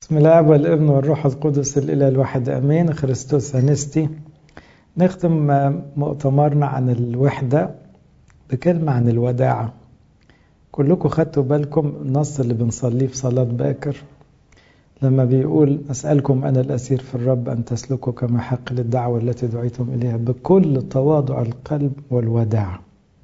بسم الله والابن والروح القدس الإله الواحد أمين خريستوس أنستي نختم مؤتمرنا عن الوحدة بكلمة عن الوداعة كلكم خدتوا بالكم النص اللي بنصليه في صلاة باكر لما بيقول أسألكم أنا الأسير في الرب أن تسلكوا كما حق للدعوة التي دعيتم إليها بكل تواضع القلب والوداعة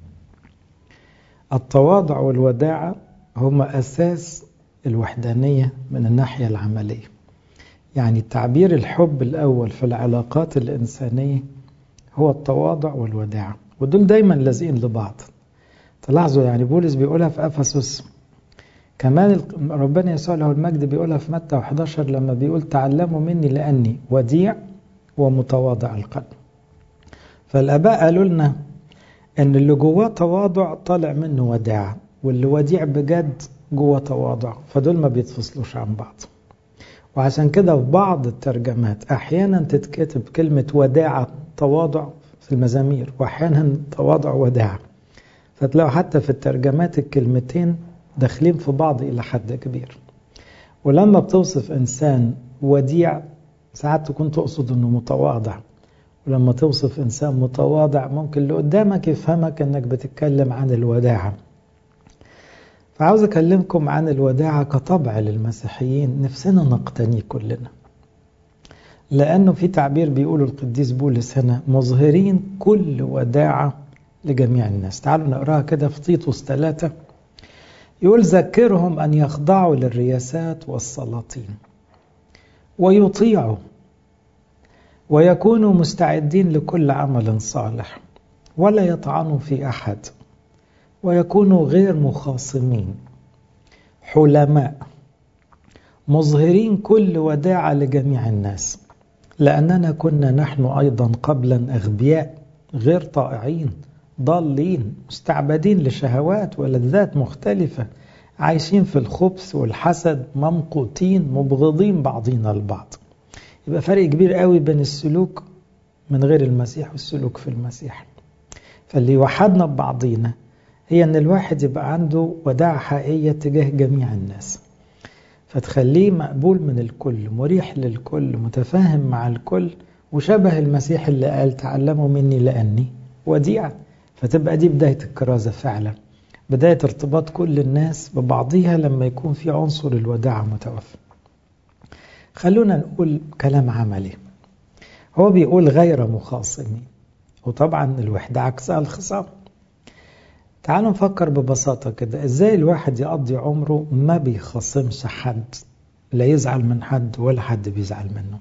التواضع والوداعة هما أساس الوحدانية من الناحية العملية يعني تعبير الحب الأول في العلاقات الإنسانية هو التواضع والوداعة ودول دايما لازقين لبعض تلاحظوا يعني بولس بيقولها في أفسس كمان ربنا يسوع له المجد بيقولها في متى 11 لما بيقول تعلموا مني لأني وديع ومتواضع القلب فالآباء قالوا لنا أن اللي جواه تواضع طالع منه وداعة واللي وديع بجد جوه تواضع فدول ما بيتفصلوش عن بعض وعشان كده في بعض الترجمات أحيانا تتكتب كلمة وداعة تواضع في المزامير وأحيانا تواضع وداعة فتلاقوا حتى في الترجمات الكلمتين داخلين في بعض إلى حد كبير ولما بتوصف إنسان وديع ساعات تكون تقصد أنه متواضع ولما توصف إنسان متواضع ممكن اللي قدامك يفهمك أنك بتتكلم عن الوداعة فعاوز أكلمكم عن الوداعة كطبع للمسيحيين نفسنا نقتنيه كلنا لأنه في تعبير بيقوله القديس بولس هنا مظهرين كل وداعة لجميع الناس تعالوا نقراها كده في تيتوس ثلاثة يقول ذكرهم أن يخضعوا للرياسات والسلاطين ويطيعوا ويكونوا مستعدين لكل عمل صالح ولا يطعنوا في أحد ويكونوا غير مخاصمين حلماء مظهرين كل وداعة لجميع الناس لأننا كنا نحن أيضا قبلا أغبياء غير طائعين ضالين مستعبدين لشهوات ولذات مختلفة عايشين في الخبث والحسد ممقوتين مبغضين بعضنا البعض يبقى فرق كبير قوي بين السلوك من غير المسيح والسلوك في المسيح فاللي يوحدنا ببعضينا هي ان الواحد يبقى عنده وداعة حقيقية تجاه جميع الناس فتخليه مقبول من الكل مريح للكل متفاهم مع الكل وشبه المسيح اللي قال تعلموا مني لأني وديع فتبقى دي بداية الكرازة فعلا بداية ارتباط كل الناس ببعضها لما يكون في عنصر الوداعة متوفر خلونا نقول كلام عملي هو بيقول غير مخاصمين وطبعا الوحدة عكسها الخصام تعالوا نفكر ببساطة كده ازاي الواحد يقضي عمره ما بيخاصمش حد لا يزعل من حد ولا حد بيزعل منه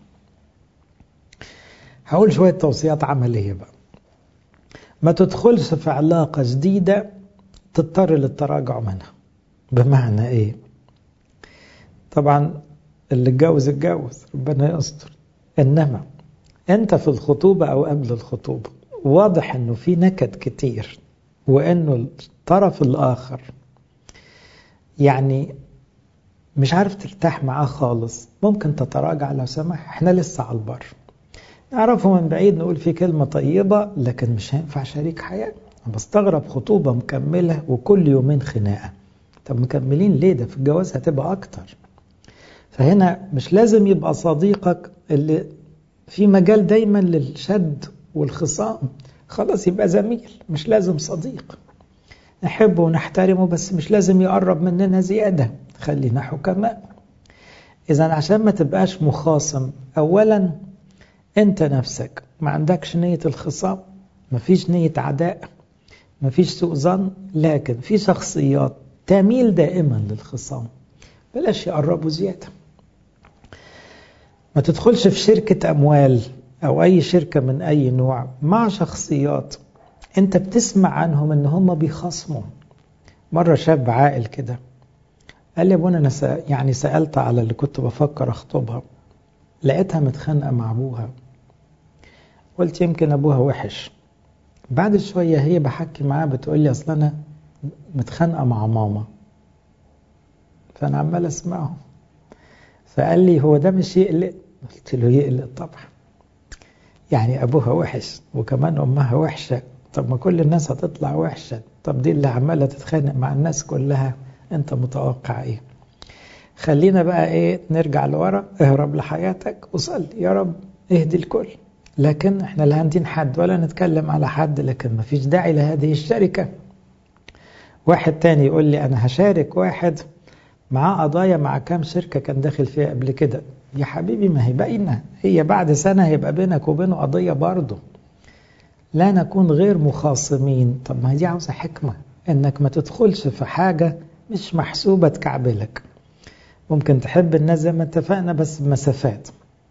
هقول شوية توصيات عملية بقى ما تدخلش في علاقة جديدة تضطر للتراجع منها بمعنى ايه طبعا اللي اتجوز اتجوز ربنا يستر انما انت في الخطوبة او قبل الخطوبة واضح انه في نكد كتير وانه الطرف الاخر يعني مش عارف ترتاح معاه خالص ممكن تتراجع لو سمح احنا لسه على البر نعرفه من بعيد نقول في كلمة طيبة لكن مش هينفع شريك حياة بستغرب خطوبة مكملة وكل يومين خناقة طب مكملين ليه ده في الجواز هتبقى أكتر فهنا مش لازم يبقى صديقك اللي في مجال دايما للشد والخصام خلاص يبقى زميل مش لازم صديق نحبه ونحترمه بس مش لازم يقرب مننا زيادة خلينا حكماء إذا عشان ما تبقاش مخاصم أولا أنت نفسك ما عندكش نية الخصام ما فيش نية عداء ما فيش سوء ظن لكن في شخصيات تميل دائما للخصام بلاش يقربوا زيادة ما تدخلش في شركة أموال أو أي شركة من أي نوع مع شخصيات أنت بتسمع عنهم إن هم بيخصموا مرة شاب عاقل كده قال لي أبونا أنا سأ... يعني سألت على اللي كنت بفكر أخطبها لقيتها متخانقة مع أبوها قلت يمكن أبوها وحش بعد شوية هي بحكي معاه بتقول لي أصل أنا متخانقة مع ماما فأنا عمال أسمعه فقال لي هو ده مش يقلق قلت له يقلق طبعا يعني أبوها وحش وكمان أمها وحشة طب ما كل الناس هتطلع وحشة طب دي اللي عمالة تتخانق مع الناس كلها أنت متوقع إيه خلينا بقى ايه نرجع لورا اهرب لحياتك وصلي يا رب اهدي الكل لكن احنا لا هندين حد ولا نتكلم على حد لكن ما فيش داعي لهذه الشركة واحد تاني يقول لي انا هشارك واحد معاه قضايا مع كام شركة كان داخل فيها قبل كده يا حبيبي ما هي باينة هي بعد سنة هيبقى بينك وبينه قضية برضه لا نكون غير مخاصمين طب ما دي عاوزة حكمة انك ما تدخلش في حاجة مش محسوبة تكعبلك ممكن تحب الناس زي ما اتفقنا بس بمسافات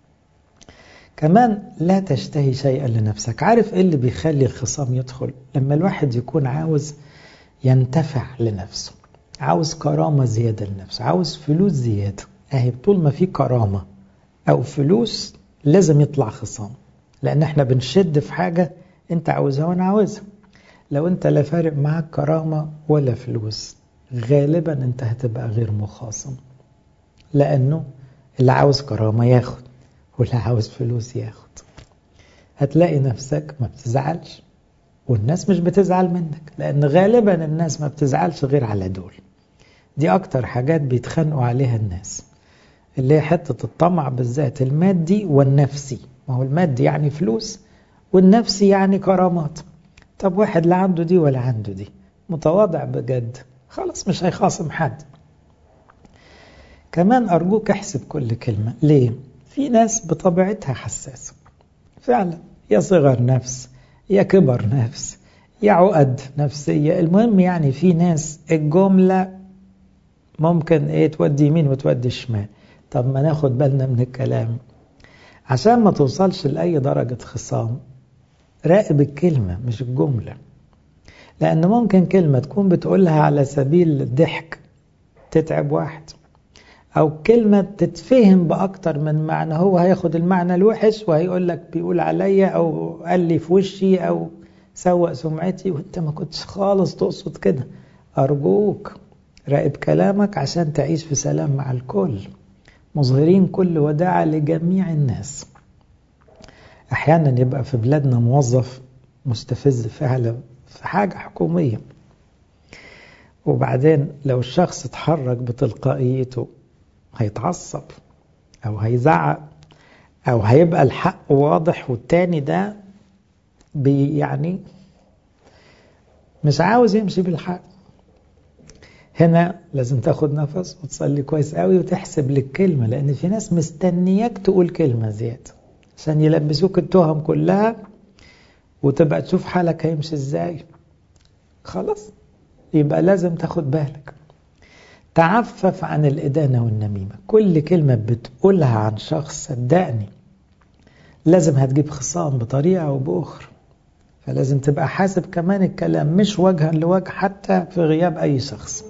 كمان لا تشتهي شيئا لنفسك عارف ايه اللي بيخلي الخصام يدخل لما الواحد يكون عاوز ينتفع لنفسه عاوز كرامة زيادة لنفسه عاوز فلوس زيادة اهي طول ما في كرامة او فلوس لازم يطلع خصام لان احنا بنشد في حاجة انت عاوزها وانا عاوزها لو انت لا فارق معاك كرامة ولا فلوس غالبا انت هتبقى غير مخاصم لانه اللي عاوز كرامة ياخد واللي عاوز فلوس ياخد هتلاقي نفسك ما بتزعلش والناس مش بتزعل منك لان غالبا الناس ما بتزعلش غير على دول دي اكتر حاجات بيتخانقوا عليها الناس اللي هي حتة الطمع بالذات المادي والنفسي ما هو المادي يعني فلوس والنفسي يعني كرامات طب واحد لا عنده دي ولا عنده دي متواضع بجد خلاص مش هيخاصم حد كمان أرجوك احسب كل كلمة ليه؟ في ناس بطبيعتها حساسة فعلا يا صغر نفس يا كبر نفس يا عقد نفسية المهم يعني في ناس الجملة ممكن ايه تودي يمين وتودي شمال طب ما ناخد بالنا من الكلام عشان ما توصلش لأي درجة خصام راقب الكلمة مش الجملة لأن ممكن كلمة تكون بتقولها على سبيل الضحك تتعب واحد أو كلمة تتفهم بأكتر من معنى هو هياخد المعنى الوحش وهيقول لك بيقول عليا أو قال لي في وشي أو سوء سمعتي وانت ما كنتش خالص تقصد كده أرجوك راقب كلامك عشان تعيش في سلام مع الكل مظهرين كل وداعة لجميع الناس أحيانا يبقى في بلادنا موظف مستفز فعلا في حاجة حكومية وبعدين لو الشخص اتحرك بتلقائيته هيتعصب أو هيزعق أو هيبقى الحق واضح والتاني ده بي يعني مش عاوز يمشي بالحق هنا لازم تاخد نفس وتصلي كويس قوي وتحسب لك كلمة لأن في ناس مستنياك تقول كلمة زيادة عشان يلبسوك التهم كلها وتبقى تشوف حالك هيمشي ازاي خلاص يبقى لازم تاخد بالك تعفف عن الإدانة والنميمة كل كلمة بتقولها عن شخص صدقني لازم هتجيب خصام بطريقة أو بأخرى فلازم تبقى حاسب كمان الكلام مش وجها لوجه حتى في غياب أي شخص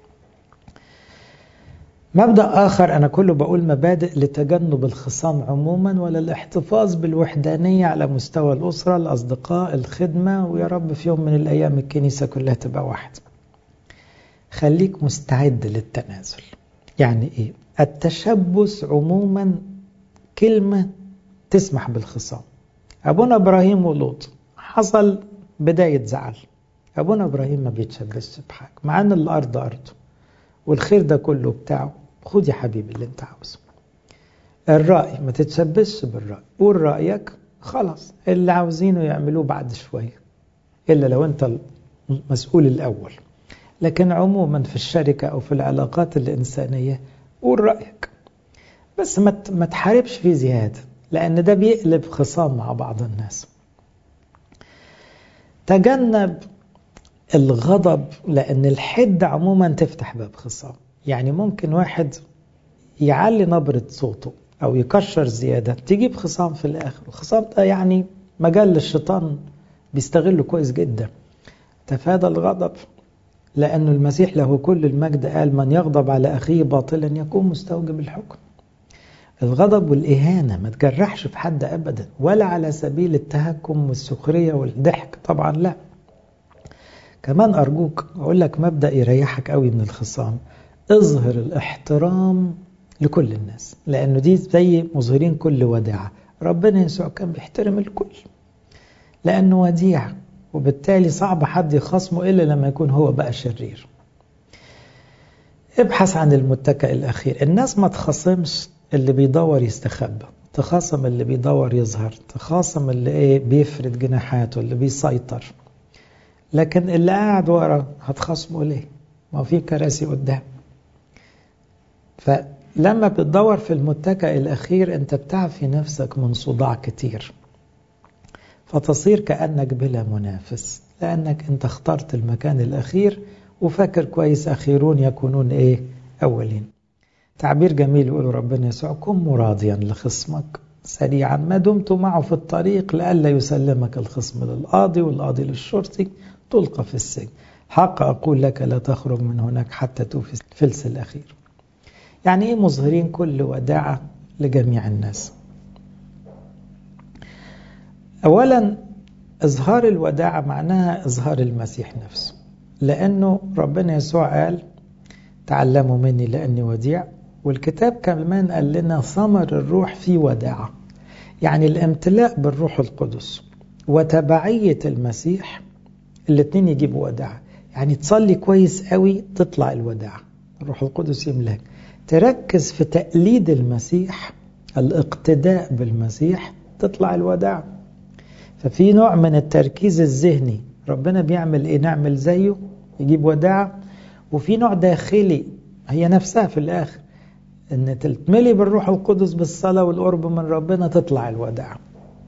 مبدأ آخر أنا كله بقول مبادئ لتجنب الخصام عموما ولا الاحتفاظ بالوحدانية على مستوى الأسرة الأصدقاء الخدمة ويا رب في يوم من الأيام الكنيسة كلها تبقى واحدة خليك مستعد للتنازل يعني إيه التشبث عموما كلمة تسمح بالخصام أبونا إبراهيم ولوط حصل بداية زعل أبونا إبراهيم ما بيتشبثش بحاجة مع أن الأرض أرضه والخير ده كله بتاعه خد يا حبيبي اللي انت عاوزه الرأي ما تتشبثش بالرأي قول رأيك خلاص اللي عاوزينه يعملوه بعد شوية إلا لو أنت المسؤول الأول لكن عموما في الشركة أو في العلاقات الإنسانية قول رأيك بس ما تحاربش فيه زيادة لأن ده بيقلب خصام مع بعض الناس تجنب الغضب لأن الحدة عموما تفتح باب خصام يعني ممكن واحد يعلي نبرة صوته أو يكشر زيادة تجيب خصام في الآخر الخصام ده يعني مجال للشيطان بيستغله كويس جدا تفادى الغضب لأن المسيح له كل المجد قال من يغضب على أخيه باطلا يكون مستوجب الحكم الغضب والإهانة ما تجرحش في حد أبدا ولا على سبيل التهكم والسخرية والضحك طبعا لا كمان أرجوك أقول لك مبدأ يريحك قوي من الخصام اظهر الاحترام لكل الناس لأنه دي زي مظهرين كل وداعة ربنا يسوع كان بيحترم الكل لأنه وديع وبالتالي صعب حد يخصمه إلا لما يكون هو بقى شرير ابحث عن المتكئ الأخير الناس ما تخاصمش اللي بيدور يستخبى تخاصم اللي بيدور يظهر تخاصم اللي ايه بيفرد جناحاته اللي بيسيطر لكن اللي قاعد ورا هتخاصمه ليه ما في كراسي قدام فلما بتدور في المتكئ الأخير أنت بتعفي نفسك من صداع كتير فتصير كأنك بلا منافس لأنك أنت اخترت المكان الأخير وفاكر كويس أخيرون يكونون إيه أولين تعبير جميل يقول ربنا يسوع كن مراضيا لخصمك سريعا ما دمت معه في الطريق لئلا يسلمك الخصم للقاضي والقاضي للشرطي تلقى في السجن حق أقول لك لا تخرج من هناك حتى توفي الفلس الأخير يعني إيه مظهرين كل وداعة لجميع الناس أولا إظهار الوداعة معناها إظهار المسيح نفسه لأنه ربنا يسوع قال تعلموا مني لأني وديع والكتاب كمان قال لنا ثمر الروح في وداعة يعني الامتلاء بالروح القدس وتبعية المسيح الاثنين يجيبوا وداعة يعني تصلي كويس قوي تطلع الوداعة الروح القدس يملاك تركز في تقليد المسيح الاقتداء بالمسيح تطلع الوداعة ففي نوع من التركيز الذهني ربنا بيعمل ايه نعمل زيه يجيب وداعة وفي نوع داخلي هي نفسها في الآخر ان تتملي بالروح القدس بالصلاة والقرب من ربنا تطلع الوداعة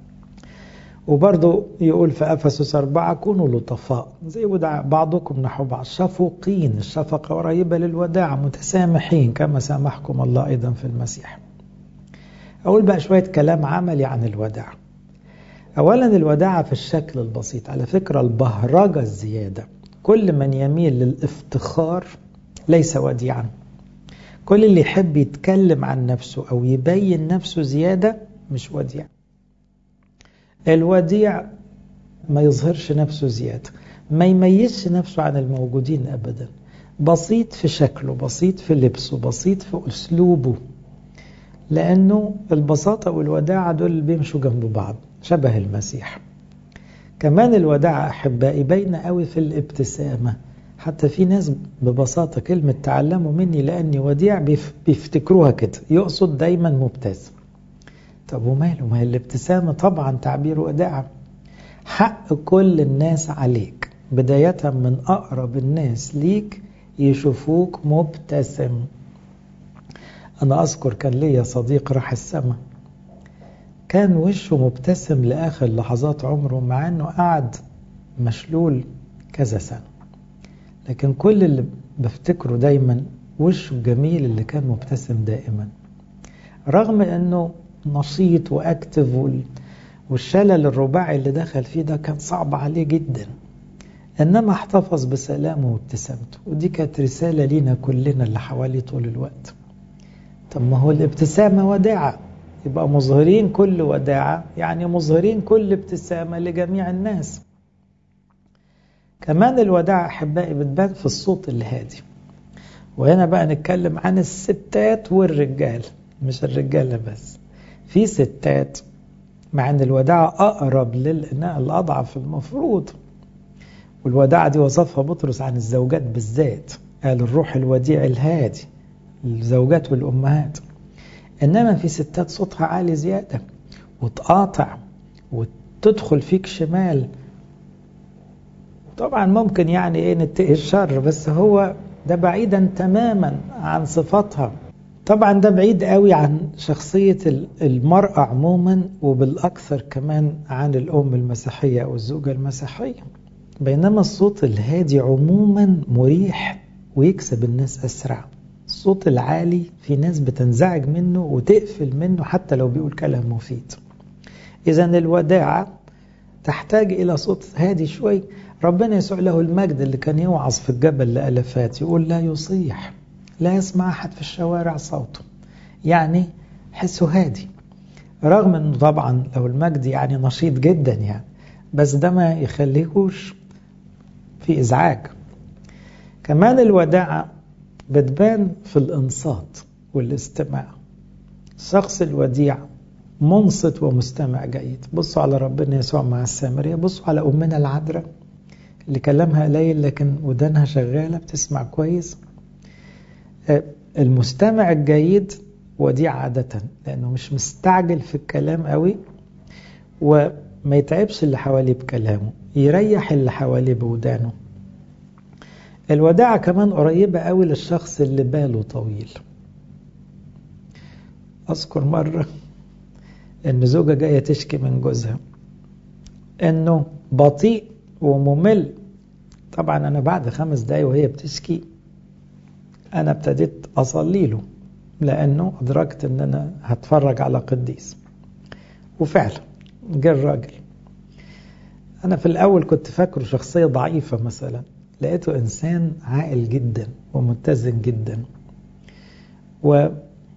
وبرضه يقول في أفسس أربعة كونوا لطفاء زي وداع بعضكم نحو بعض شفوقين الشفقة قريبة للوداعة متسامحين كما سامحكم الله أيضا في المسيح أقول بقى شوية كلام عملي عن الوداعة أولا الوداعة في الشكل البسيط على فكرة البهرجة الزيادة كل من يميل للافتخار ليس وديعا كل اللي يحب يتكلم عن نفسه أو يبين نفسه زيادة مش وديع الوديع ما يظهرش نفسه زيادة ما يميزش نفسه عن الموجودين أبدا بسيط في شكله بسيط في لبسه بسيط في أسلوبه لأنه البساطة والوداعة دول بيمشوا جنب بعض شبه المسيح كمان الوداعة أحبائي باينة قوي في الابتسامة حتى في ناس ببساطة كلمة تعلموا مني لأني وديع بيفتكروها كده يقصد دايما مبتسم طب وماله ما هي الابتسامة طبعا تعبير وداعة حق كل الناس عليك بداية من أقرب الناس ليك يشوفوك مبتسم أنا أذكر كان ليا صديق راح السما كان وشه مبتسم لآخر لحظات عمره مع أنه قعد مشلول كذا سنة لكن كل اللي بفتكره دايما وشه الجميل اللي كان مبتسم دائما رغم أنه نشيط وأكتف والشلل الرباعي اللي دخل فيه ده كان صعب عليه جدا إنما احتفظ بسلامه وابتسامته ودي كانت رسالة لينا كلنا اللي حواليه طول الوقت طب ما هو الابتسامة وداعة يبقى مظهرين كل وداعة يعني مظهرين كل ابتسامة لجميع الناس كمان الوداعة أحبائي بتبان في الصوت الهادي وهنا بقى نتكلم عن الستات والرجال مش الرجالة بس في ستات مع ان الوداعة أقرب للإناء الأضعف المفروض والوداعة دي وصفها بطرس عن الزوجات بالذات قال الروح الوديع الهادي الزوجات والأمهات إنما في ستات صوتها عالي زيادة وتقاطع وتدخل فيك شمال طبعا ممكن يعني ايه نتقي الشر بس هو ده بعيدا تماما عن صفاتها طبعا ده بعيد قوي عن شخصية المرأة عموما وبالأكثر كمان عن الأم المسيحية أو الزوجة المسيحية بينما الصوت الهادي عموما مريح ويكسب الناس أسرع الصوت العالي في ناس بتنزعج منه وتقفل منه حتى لو بيقول كلام مفيد إذا الوداعة تحتاج إلى صوت هادي شوي ربنا يسوع له المجد اللي كان يوعظ في الجبل لألفات يقول لا يصيح لا يسمع أحد في الشوارع صوته يعني حسه هادي رغم أنه طبعا لو المجد يعني نشيط جدا يعني بس ده ما يخليهوش في إزعاج كمان الوداعة بتبان في الإنصات والاستماع الشخص الوديع منصت ومستمع جيد بصوا على ربنا يسوع مع السامرية بصوا على أمنا العذراء اللي كلامها قليل لكن ودانها شغالة بتسمع كويس المستمع الجيد وديع عادة لأنه مش مستعجل في الكلام قوي وما يتعبش اللي حواليه بكلامه يريح اللي حواليه بودانه الوداعة كمان قريبة قوي للشخص اللي باله طويل أذكر مرة إن زوجة جاية تشكي من جوزها إنه بطيء وممل طبعا أنا بعد خمس دقايق وهي بتشكي أنا ابتديت أصلي له لأنه أدركت إن أنا هتفرج على قديس وفعلا جه الراجل أنا في الأول كنت فاكره شخصية ضعيفة مثلا لقيته إنسان عاقل جدا ومتزن جدا و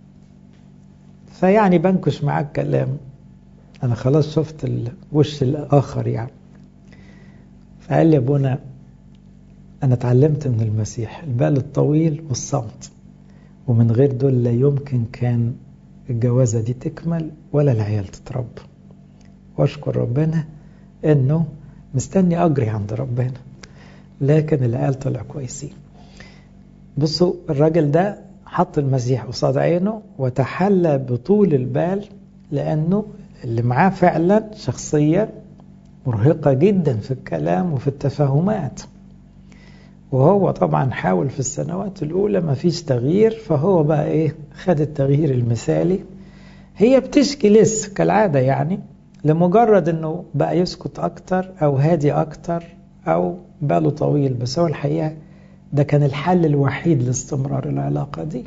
فيعني بنكش معاه الكلام أنا خلاص شفت الوش الآخر يعني فقال لي أبونا أنا اتعلمت من المسيح البال الطويل والصمت ومن غير دول لا يمكن كان الجوازة دي تكمل ولا العيال تتربى واشكر ربنا انه مستني اجري عند ربنا لكن العيال طلعوا كويسين بصوا الراجل ده حط المسيح قصاد عينه وتحلى بطول البال لانه اللي معاه فعلا شخصية مرهقة جدا في الكلام وفي التفاهمات وهو طبعا حاول في السنوات الأولى ما فيش تغيير فهو بقى إيه خد التغيير المثالي هي بتشكي لسه كالعادة يعني لمجرد أنه بقى يسكت أكتر أو هادي أكتر أو باله طويل بس هو الحقيقة ده كان الحل الوحيد لاستمرار العلاقة دي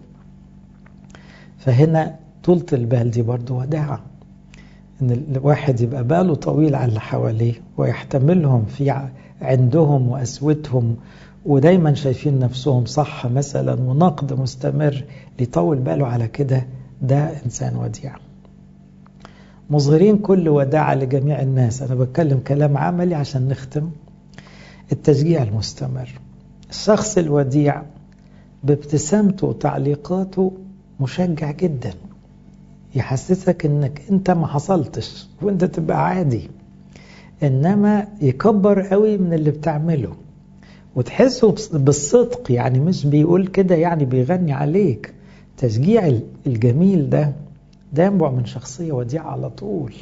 فهنا طولة البال دي برضو وداعة ان الواحد يبقى باله طويل على اللي حواليه ويحتملهم في عندهم وقسوتهم ودايما شايفين نفسهم صح مثلا ونقد مستمر ليطول باله على كده ده انسان وديع مظهرين كل وداعة لجميع الناس أنا بتكلم كلام عملي عشان نختم التشجيع المستمر الشخص الوديع بابتسامته وتعليقاته مشجع جدا يحسسك انك انت ما حصلتش وانت تبقى عادي انما يكبر قوي من اللي بتعمله وتحسه بالصدق يعني مش بيقول كده يعني بيغني عليك تشجيع الجميل ده ده ينبع من شخصية وديعة على طول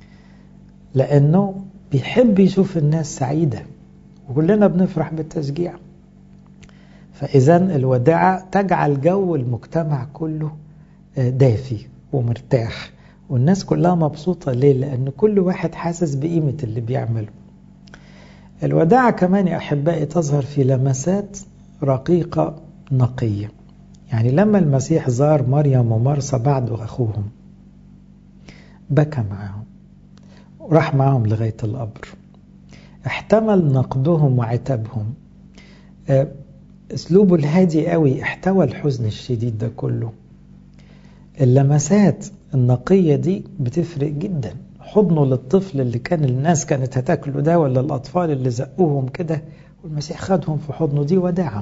لأنه بيحب يشوف الناس سعيدة وكلنا بنفرح بالتشجيع فإذا الوداعة تجعل جو المجتمع كله دافي ومرتاح والناس كلها مبسوطة ليه؟ لأن كل واحد حاسس بقيمة اللي بيعمله الوداعة كمان يا أحبائي تظهر في لمسات رقيقة نقية يعني لما المسيح زار مريم ومرسى بعد أخوهم بكى معهم وراح معهم لغاية القبر احتمل نقدهم وعتابهم اسلوبه الهادي قوي احتوى الحزن الشديد ده كله اللمسات النقية دي بتفرق جدا حضنه للطفل اللي كان الناس كانت هتاكله ده ولا الأطفال اللي زقوهم كده والمسيح خدهم في حضنه دي وداعة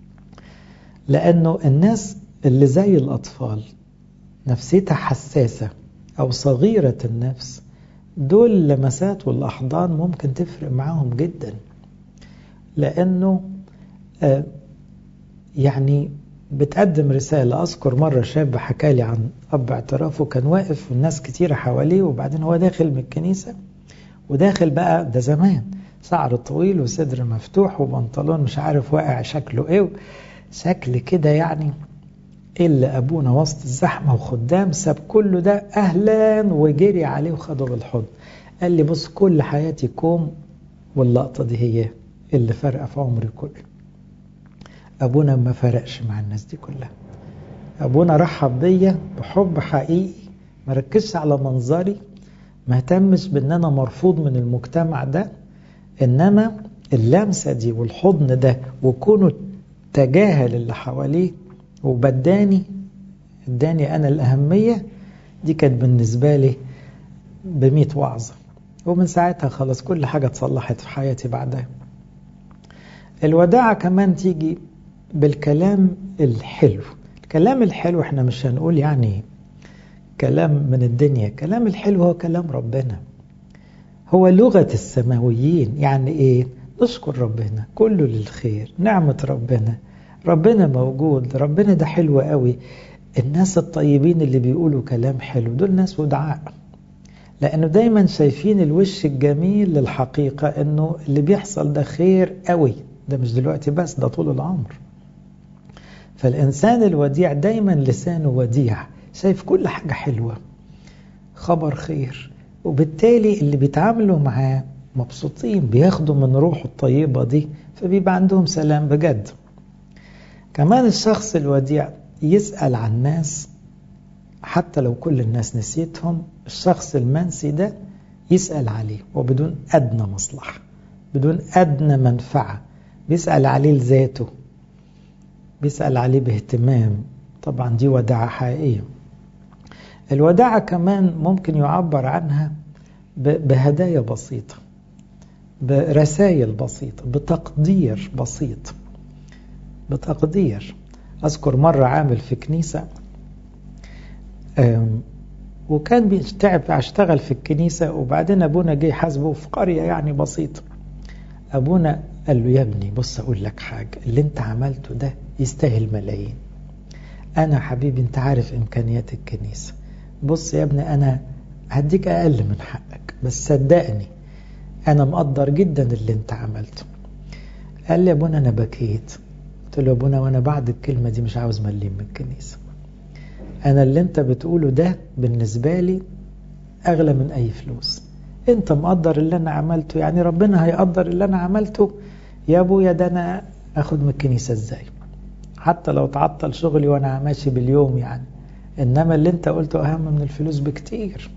لأنه الناس اللي زي الأطفال نفسيتها حساسة أو صغيرة النفس دول اللمسات والأحضان ممكن تفرق معاهم جدا لأنه آه يعني بتقدم رسالة أذكر مرة شاب حكى لي عن أب اعترافه كان واقف والناس كتيرة حواليه وبعدين هو داخل من الكنيسة وداخل بقى ده زمان شعر طويل وصدر مفتوح وبنطلون مش عارف واقع شكله ايه شكل كده يعني إلا أبونا وسط الزحمة وخدام ساب كله ده أهلا وجري عليه وخده بالحضن قال لي بص كل حياتي كوم واللقطة دي هي اللي فرقة في عمري كله أبونا ما فرقش مع الناس دي كلها أبونا رحب بيا بحب حقيقي ما ركزش على منظري ما اهتمش بأن أنا مرفوض من المجتمع ده إنما اللمسة دي والحضن ده وكونه تجاهل اللي حواليه وبداني اداني أنا الأهمية دي كانت بالنسبة لي بمية وعظة ومن ساعتها خلاص كل حاجة اتصلحت في حياتي بعدها الوداعة كمان تيجي بالكلام الحلو الكلام الحلو احنا مش هنقول يعني كلام من الدنيا كلام الحلو هو كلام ربنا هو لغة السماويين يعني ايه نشكر ربنا كله للخير نعمة ربنا ربنا موجود ربنا ده حلو قوي الناس الطيبين اللي بيقولوا كلام حلو دول ناس ودعاء لأنه دايما شايفين الوش الجميل للحقيقة أنه اللي بيحصل ده خير قوي ده مش دلوقتي بس ده طول العمر فالإنسان الوديع دايما لسانه وديع شايف كل حاجة حلوة خبر خير وبالتالي اللي بيتعاملوا معاه مبسوطين بياخدوا من روحه الطيبة دي فبيبقى عندهم سلام بجد كمان الشخص الوديع يسأل عن الناس حتى لو كل الناس نسيتهم الشخص المنسي ده يسأل عليه وبدون أدنى مصلحة بدون أدنى منفعة بيسأل عليه لذاته بيسأل عليه باهتمام طبعا دي وداعة حقيقية الوداعة كمان ممكن يعبر عنها بهدايا بسيطة برسائل بسيطة بتقدير بسيط بتقدير أذكر مرة عامل في كنيسة وكان بيشتعب اشتغل في الكنيسة وبعدين أبونا جه حاسبه في قرية يعني بسيطة أبونا قال له يا ابني بص أقول لك حاجة اللي أنت عملته ده يستاهل ملايين أنا حبيبي أنت عارف إمكانيات الكنيسة بص يا ابني أنا هديك أقل من حقك بس صدقني أنا مقدر جدا اللي أنت عملته قال لي يا ابونا أنا بكيت قلت له يا ابونا وأنا بعد الكلمة دي مش عاوز مليم من الكنيسة أنا اللي أنت بتقوله ده بالنسبة لي أغلى من أي فلوس أنت مقدر اللي أنا عملته يعني ربنا هيقدر اللي أنا عملته يا أبويا ده أنا أخد من الكنيسة إزاي حتى لو تعطل شغلي وأنا ماشي باليوم يعني إنما اللي أنت قلته أهم من الفلوس بكتير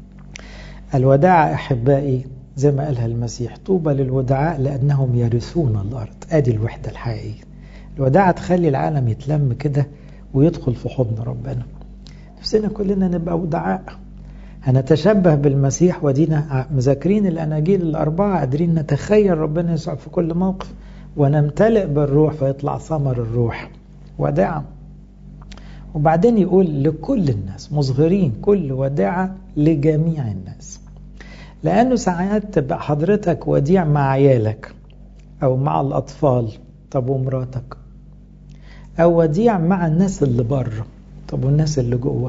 الوداعة أحبائي زي ما قالها المسيح طوبى للودعاء لأنهم يرثون الأرض أدي الوحدة الحقيقية الوداعة تخلي العالم يتلم كده ويدخل في حضن ربنا نفسنا كلنا نبقى ودعاء هنتشبه بالمسيح ودينا مذاكرين الأناجيل الأربعة قادرين نتخيل ربنا يسوع في كل موقف ونمتلئ بالروح فيطلع ثمر الروح وداعة وبعدين يقول لكل الناس مصغرين كل وداعة لجميع الناس لأنه ساعات تبقى حضرتك وديع مع عيالك أو مع الأطفال طب ومراتك أو وديع مع الناس اللي بره طب والناس اللي جوه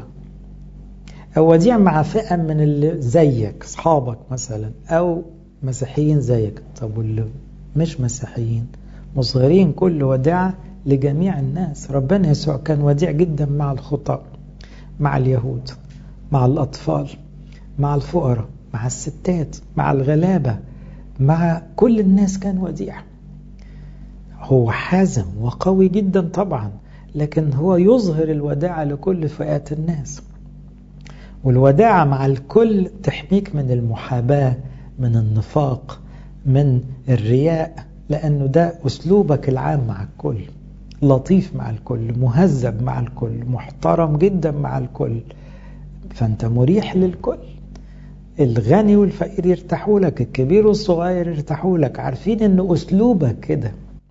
أو وديع مع فئة من اللي زيك أصحابك مثلا أو مسيحيين زيك طب واللي مش مسيحيين مصغرين كل وداعة لجميع الناس ربنا يسوع كان وديع جدا مع الخطاة مع اليهود مع الأطفال مع الفقراء مع الستات مع الغلابة مع كل الناس كان وديع هو حازم وقوي جدا طبعا لكن هو يظهر الوداعة لكل فئات الناس والوداعة مع الكل تحميك من المحاباة من النفاق من الرياء لأنه ده أسلوبك العام مع الكل لطيف مع الكل مهذب مع الكل محترم جدا مع الكل فأنت مريح للكل الغني والفقير يرتاحوا لك الكبير والصغير يرتاحوا لك عارفين ان اسلوبك كده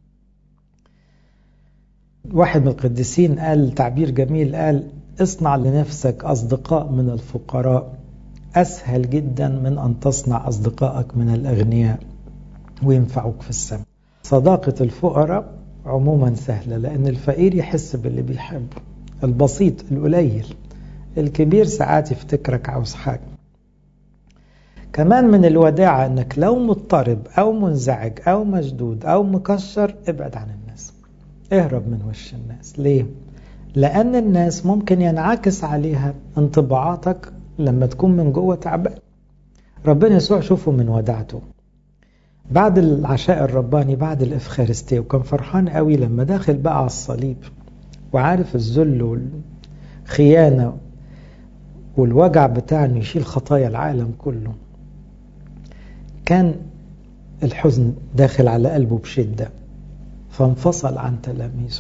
واحد من القديسين قال تعبير جميل قال اصنع لنفسك اصدقاء من الفقراء اسهل جدا من ان تصنع اصدقائك من الاغنياء وينفعوك في السماء صداقة الفقراء عموما سهلة لأن الفقير يحس باللي بيحبه البسيط القليل الكبير ساعات يفتكرك عاوز حاجة كمان من الوداعة انك لو مضطرب او منزعج او مشدود او مكشر ابعد عن الناس اهرب من وش الناس ليه؟ لان الناس ممكن ينعكس عليها انطباعاتك لما تكون من جوه تعبان ربنا يسوع شوفه من وداعته بعد العشاء الرباني بعد الافخارستيه وكان فرحان قوي لما داخل بقى على الصليب وعارف الذل والخيانه والوجع بتاع انه يشيل خطايا العالم كله كان الحزن داخل على قلبه بشدة فانفصل عن تلاميذه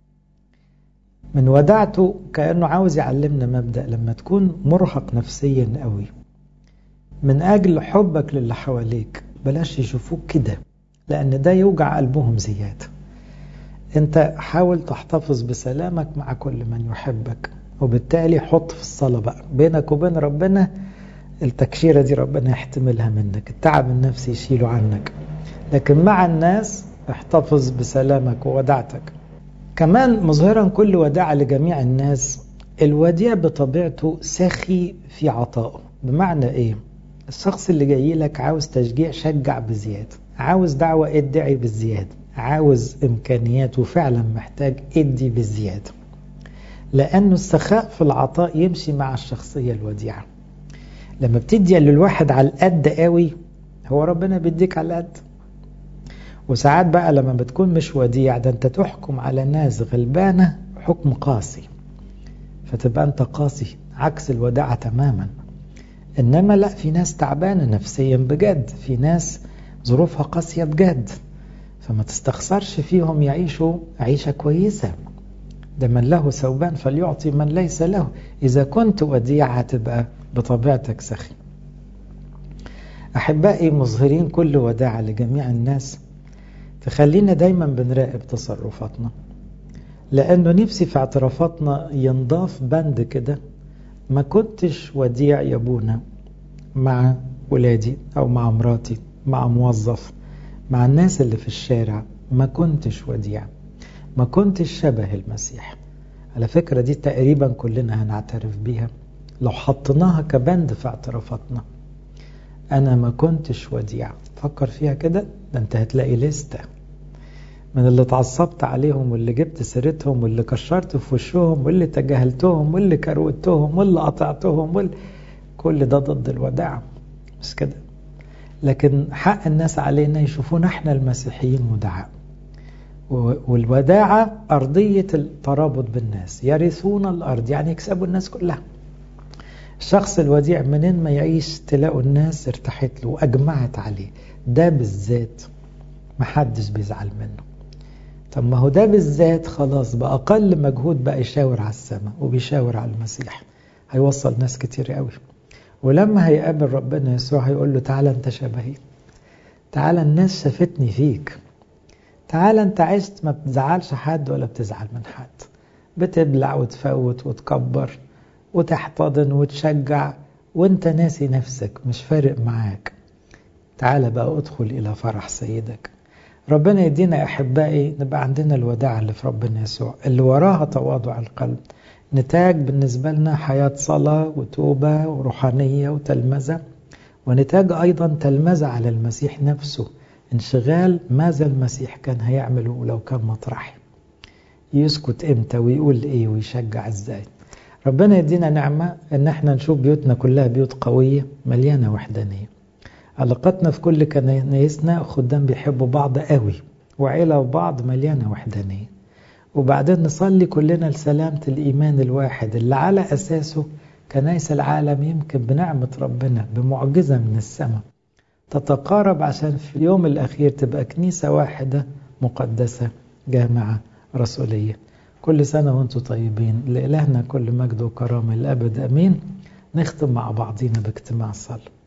من ودعته كأنه عاوز يعلمنا مبدأ لما تكون مرهق نفسيا قوي من أجل حبك للي حواليك بلاش يشوفوك كده لأن ده يوجع قلبهم زيادة انت حاول تحتفظ بسلامك مع كل من يحبك وبالتالي حط في الصلاة بقى بينك وبين ربنا التكشيرة دي ربنا يحتملها منك التعب النفسي يشيله عنك لكن مع الناس احتفظ بسلامك وودعتك كمان مظهرا كل وداع لجميع الناس الوديع بطبيعته سخي في عطائه بمعنى ايه الشخص اللي جاي لك عاوز تشجيع شجع بزيادة عاوز دعوة ادعي بالزيادة عاوز امكانيات وفعلا محتاج ادي بالزيادة لانه السخاء في العطاء يمشي مع الشخصية الوديعة لما بتدي للواحد على القد قوي هو ربنا بيديك على القد وساعات بقى لما بتكون مش وديع ده انت تحكم على ناس غلبانة حكم قاسي فتبقى انت قاسي عكس الوداعة تماما انما لا في ناس تعبانة نفسيا بجد في ناس ظروفها قاسية بجد فما تستخسرش فيهم يعيشوا عيشة كويسة ده من له ثوبان فليعطي من ليس له إذا كنت وديع هتبقى بطبيعتك سخي أحبائي مظهرين كل وداعة لجميع الناس تخلينا دايما بنراقب تصرفاتنا لأنه نفسي في اعترافاتنا ينضاف بند كده ما كنتش وديع يا ابونا مع ولادي أو مع مراتي مع موظف مع الناس اللي في الشارع ما كنتش وديع ما كنتش شبه المسيح على فكرة دي تقريبا كلنا هنعترف بيها لو حطيناها كبند في اعترافاتنا أنا ما كنتش وديع فكر فيها كده ده أنت هتلاقي لستة من اللي اتعصبت عليهم واللي جبت سيرتهم واللي كشرت في وشهم واللي تجاهلتهم واللي كروتهم واللي قطعتهم واللي كل ده ضد الوداع مش كده لكن حق الناس علينا يشوفونا احنا المسيحيين ودعاء والوداعة أرضية الترابط بالناس يرثون الأرض يعني يكسبوا الناس كلها الشخص الوديع منين ما يعيش تلاقوا الناس ارتاحت له وأجمعت عليه ده بالذات محدش بيزعل منه طب ما هو ده بالذات خلاص بأقل مجهود بقى يشاور على السماء وبيشاور على المسيح هيوصل ناس كتير قوي ولما هيقابل ربنا يسوع هيقول له تعالى انت شبهي تعالى الناس شافتني فيك تعالى انت عشت ما بتزعلش حد ولا بتزعل من حد بتبلع وتفوت وتكبر وتحتضن وتشجع وانت ناسي نفسك مش فارق معاك تعالى بقى ادخل الى فرح سيدك ربنا يدينا احبائي نبقى عندنا الوداع اللي في ربنا يسوع اللي وراها تواضع القلب نتاج بالنسبة لنا حياة صلاة وتوبة وروحانية وتلمذة ونتاج أيضا تلمذة على المسيح نفسه انشغال ماذا المسيح كان هيعمله لو كان مطرحي يسكت امتى ويقول ايه ويشجع ازاي ربنا يدينا نعمة ان احنا نشوف بيوتنا كلها بيوت قوية مليانة وحدانية علاقتنا في كل كنايسنا خدام بيحبوا بعض قوي وعيلة وبعض مليانة وحدانية وبعدين نصلي كلنا لسلامة الإيمان الواحد اللي على أساسه كنايس العالم يمكن بنعمة ربنا بمعجزة من السماء تتقارب عشان في اليوم الأخير تبقى كنيسة واحدة مقدسة جامعة رسولية كل سنة وانتم طيبين لإلهنا كل مجد وكرامة الأبد أمين نختم مع بعضينا باجتماع صلاة